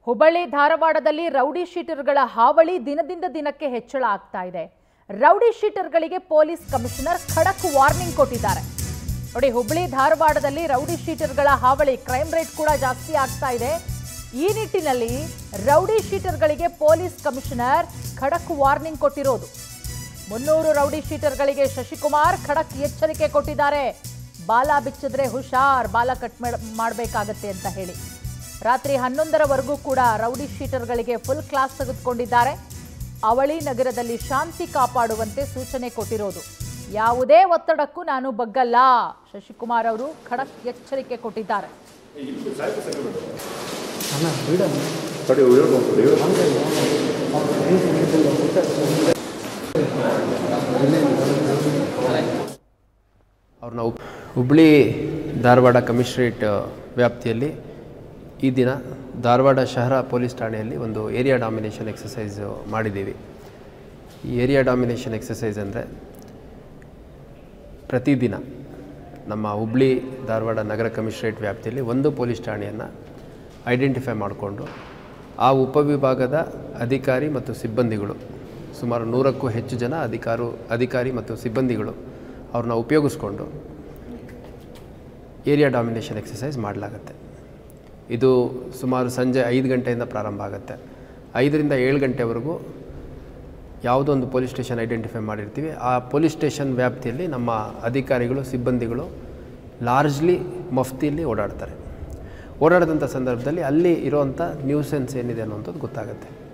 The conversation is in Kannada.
ಹುಬ್ಬಳ್ಳಿ ಧಾರವಾಡದಲ್ಲಿ ರೌಡಿ ಶೀಟರ್ಗಳ ಹಾವಳಿ ದಿನದಿಂದ ದಿನಕ್ಕೆ ಹೆಚ್ಚಳ ಆಗ್ತಾ ಇದೆ ರೌಡಿ ಶೀಟರ್ಗಳಿಗೆ ಪೊಲೀಸ್ ಕಮಿಷನರ್ ಖಡಕ್ ವಾರ್ನಿಂಗ್ ಕೊಟ್ಟಿದ್ದಾರೆ ನೋಡಿ ಹುಬ್ಬಳ್ಳಿ ಧಾರವಾಡದಲ್ಲಿ ರೌಡಿ ಶೀಟರ್ಗಳ ಹಾವಳಿ ಕ್ರೈಮ್ ರೇಟ್ ಕೂಡ ಜಾಸ್ತಿ ಆಗ್ತಾ ಇದೆ ಈ ನಿಟ್ಟಿನಲ್ಲಿ ರೌಡಿ ಶೀಟರ್ಗಳಿಗೆ ಪೊಲೀಸ್ ಕಮಿಷನರ್ ಖಡಕ್ ವಾರ್ನಿಂಗ್ ಕೊಟ್ಟಿರೋದು ಮುನ್ನೂರು ರೌಡಿ ಶೀಟರ್ಗಳಿಗೆ ಶಶಿಕುಮಾರ್ ಖಡಕ್ ಎಚ್ಚರಿಕೆ ಕೊಟ್ಟಿದ್ದಾರೆ ಬಾಲ ಬಿಚ್ಚಿದ್ರೆ ಹುಷಾರ್ ಬಾಲ ಕಟ್ ಮಾಡಬೇಕಾಗತ್ತೆ ಅಂತ ಹೇಳಿ ರಾತ್ರಿ ಹನ್ನೊಂದರವರೆಗೂ ಕೂಡ ರೌಡಿ ಶೀಟರ್ಗಳಿಗೆ ಫುಲ್ ಕ್ಲಾಸ್ ತೆಗೆದುಕೊಂಡಿದ್ದಾರೆ ಅವಳಿ ನಗರದಲ್ಲಿ ಶಾಂತಿ ಕಾಪಾಡುವಂತೆ ಸೂಚನೆ ಕೊಟ್ಟಿರೋದು ಯಾವುದೇ ಒತ್ತಡಕ್ಕೂ ನಾನು ಬಗ್ಗಲ್ಲ ಶಶಿಕುಮಾರ್ ಅವರು ಖಡಕ್ ಎಚ್ಚರಿಕೆ ಕೊಟ್ಟಿದ್ದಾರೆ ತಡಿ ಹೇಳ್ಬೋದು ಹೇಳು ಅವ್ರನ್ನ ಹುಬ್- ಹುಬ್ಳಿ ಧಾರವಾಡ ಕಮಿಷನರೇಟ್ ವ್ಯಾಪ್ತಿಯಲ್ಲಿ ಈ ದಿನ ಧಾರವಾಡ ಶಹರ ಪೊಲೀಸ್ ಠಾಣೆಯಲ್ಲಿ ಒಂದು ಏರಿಯಾ ಡಾಮಿನೇಷನ್ ಎಕ್ಸಸೈಸ್ ಮಾಡಿದ್ದೀವಿ ಈ ಏರಿಯಾ ಡಾಮಿನೇಷನ್ ಎಕ್ಸಸೈಸ್ ಅಂದರೆ ಪ್ರತಿದಿನ ನಮ್ಮ ಹುಬ್ಳಿ ಧಾರವಾಡ ನಗರ ಕಮಿಷನರೇಟ್ ವ್ಯಾಪ್ತಿಯಲ್ಲಿ ಒಂದು ಪೊಲೀಸ್ ಠಾಣೆಯನ್ನು ಐಡೆಂಟಿಫೈ ಮಾಡಿಕೊಂಡು ಆ ಉಪವಿಭಾಗದ ಅಧಿಕಾರಿ ಮತ್ತು ಸಿಬ್ಬಂದಿಗಳು ಸುಮಾರು ನೂರಕ್ಕೂ ಹೆಚ್ಚು ಜನ ಅಧಿಕಾರು ಅಧಿಕಾರಿ ಮತ್ತು ಸಿಬ್ಬಂದಿಗಳು ಅವ್ರನ್ನ ಉಪಯೋಗಿಸ್ಕೊಂಡು ಏರಿಯಾ ಡಾಮಿನೇಷನ್ ಎಕ್ಸಸೈಸ್ ಮಾಡಲಾಗತ್ತೆ ಇದು ಸುಮಾರು ಸಂಜೆ ಐದು ಗಂಟೆಯಿಂದ ಪ್ರಾರಂಭ ಆಗುತ್ತೆ ಐದರಿಂದ ಏಳು ಗಂಟೆವರೆಗೂ ಯಾವುದೋ ಒಂದು ಪೊಲೀಸ್ ಸ್ಟೇಷನ್ ಐಡೆಂಟಿಫೈ ಮಾಡಿರ್ತೀವಿ ಆ ಪೊಲೀಸ್ ಸ್ಟೇಷನ್ ವ್ಯಾಪ್ತಿಯಲ್ಲಿ ನಮ್ಮ ಅಧಿಕಾರಿಗಳು ಸಿಬ್ಬಂದಿಗಳು ಲಾರ್ಜ್ಲಿ ಮಫ್ತಿಯಲ್ಲಿ ಓಡಾಡ್ತಾರೆ ಓಡಾಡಿದಂಥ ಸಂದರ್ಭದಲ್ಲಿ ಅಲ್ಲಿ ಇರುವಂಥ ನ್ಯೂಸೆನ್ಸ್ ಏನಿದೆ ಅನ್ನುವಂಥದ್ದು ಗೊತ್ತಾಗುತ್ತೆ